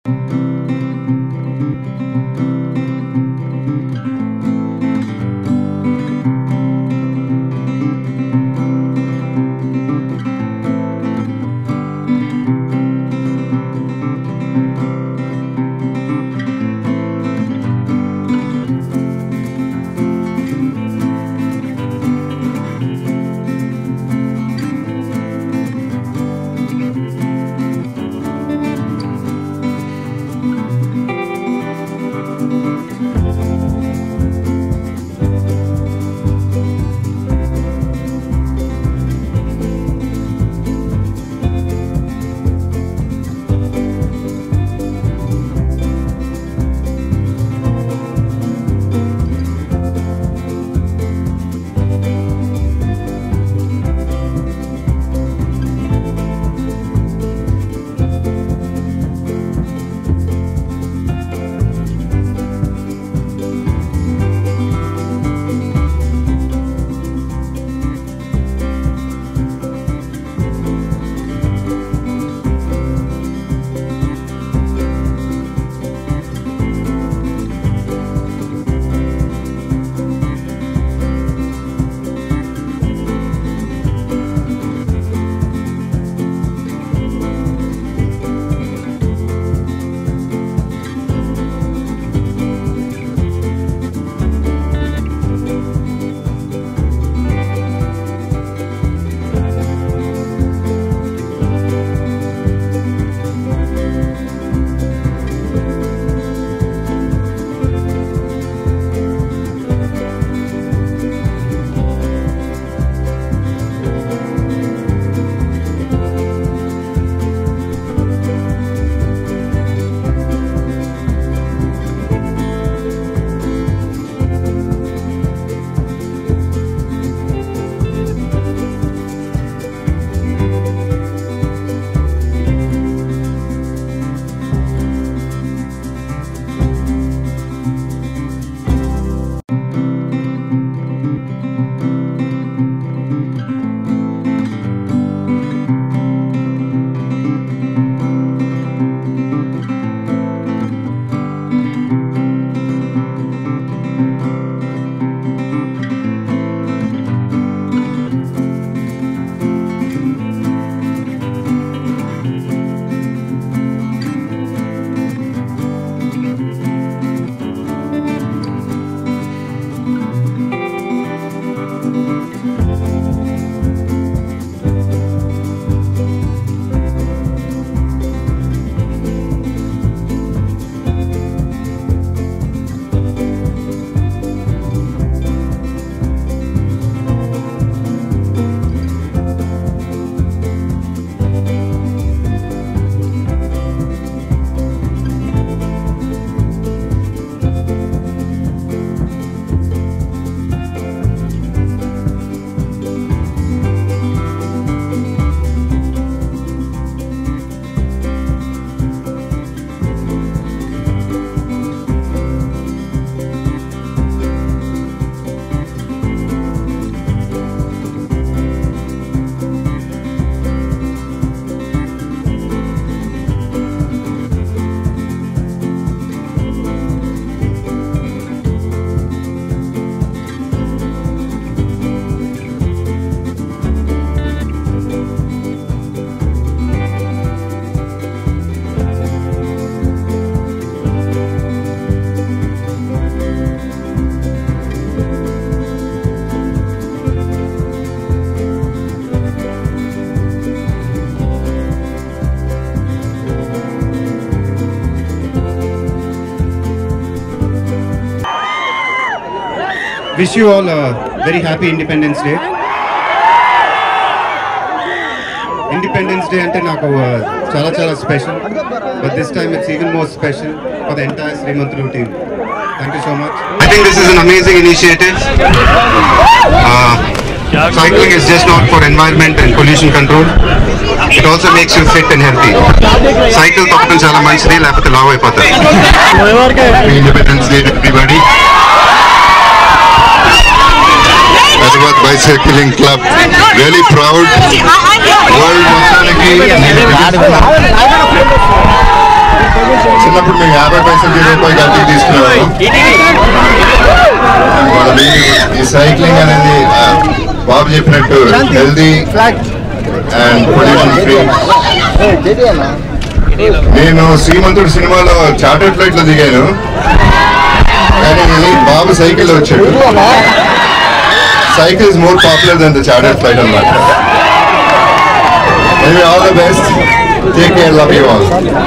Wish you all a very happy Independence Day. Independence Day అంటే నాకు uh, చాలా చాలా special but this time it's even more special for the entire Srimanthulu team thank you so much I think this is an amazing initiative cycling is just not for environment and pollution control it also makes you fit and healthy cycle తొక్కడం చాలా మంచిది లేకపోతే లావ్ అయిపోతారు Independence Day everybody Hyderabad bicycling club really proud world మొత్తానికి ఉన్నప్పుడు మేము యాభై పైసలకి రూపాయి గంటకి తీసుకునేవాళ్ళం వాళ్ళ ఈ సైక్లింగ్ అనేది ఆ, బాబు చెప్పినట్టు హెల్దీ అండ్ పొల్యూషన్ ఫ్రీ నేను శ్రీమంతుడు సినిమాలో చార్టర్ ఫ్లైట్ లో దిగాను కానీ బాబు సైకిల్ వచ్చాడు cycle is more popular then the charter flight అన్నమాట all the best take care love you all